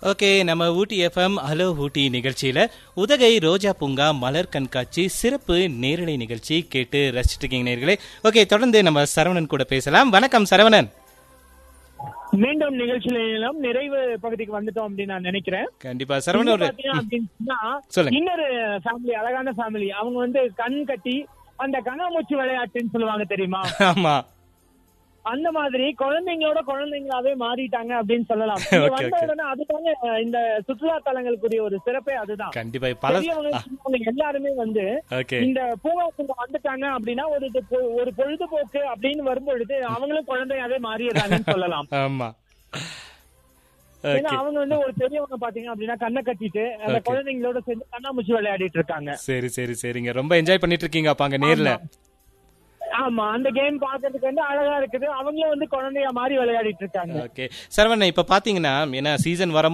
Okay நம்ம ஊட்டி FM hello ஊட்டி நிகழ்ச்சியில உதகை ரோஜா பூங்கா மலர் கண்காட்சி சிறப்பு நேரலை நிகழ்ச்சி கேட்டு ரசிச்சுட்டு இருக்கீங்க நேர்களே ஓகே தொடர்ந்து நம்ம சரவணன் கூட பேசலாம் வணக்கம் சரவணன் மீண்டும் நிகழ்ச்சியில எல்லாம் நிறைவு பகுதிக்கு வந்துட்டோம் அப்படின்னு நான் நினைக்கிறேன் கண்டிப்பா சரவணன் ஒரு பாத்தீங்க அப்படின்னா சொல்லுங்க. இன்னொரு ஃபேமிலி அழகான ஃபேமிலி அவங்க வந்து கண் கட்டி அந்த கண்ணாமூச்சி விளையாட்டுன்னு சொல்லுவாங்க தெரியுமா ஆமா அந்த மாதிரி குழந்தைங்களோட குழந்தைங்களாவே மாறிட்டாங்க அப்படின்னு சொல்லலாம் இங்க Okay, வந்த okay. உடனே அதுதாங்க இந்த சுற்றுலா தலங்களுக்குரிய ஒரு சிறப்பே அதுதான் கண்டிப்பா பல பெரியவங்க சின்னவங்க எல்லாருமே வந்து ஓகே இந்த பூங்காக்குள்ள வந்துட்டாங்க அப்படின்னா ஒரு இது பொ- ஒரு பொழுதுபோக்கு அப்படின்னு வரும்பொழுது அவங்களும் குழந்தையாவே மாறிடுறாங்கன்னு சொல்லலாம் ஆமா ஏன்னா ஓகே அவங்க வந்து ஒரு பெரியவங்க பாத்தீங்க அப்படின்னா கண்ணை கட்டிட்டு அந்த Okay. குழந்தைங்களோட சேர்ந்து கண்ணாமூச்சி விளையாடிட்டு இருக்காங்க சரி சரி சரிங்க ரொம்ப என்ஜாய் பண்ணிட்டு இருக்கீங்க அப்ப அங்க நேர்ல ஆமா அந்த கேம் பாக்குறதுக்கு வந்து அழகா இருக்குது அவங்களும் வந்து குழந்தையா மாதிரி விளையாடிட்டு இருக்காங்க ஓகே சரவணன் இப்ப பாத்தீங்கன்னா ஏன்னா சீசன் வர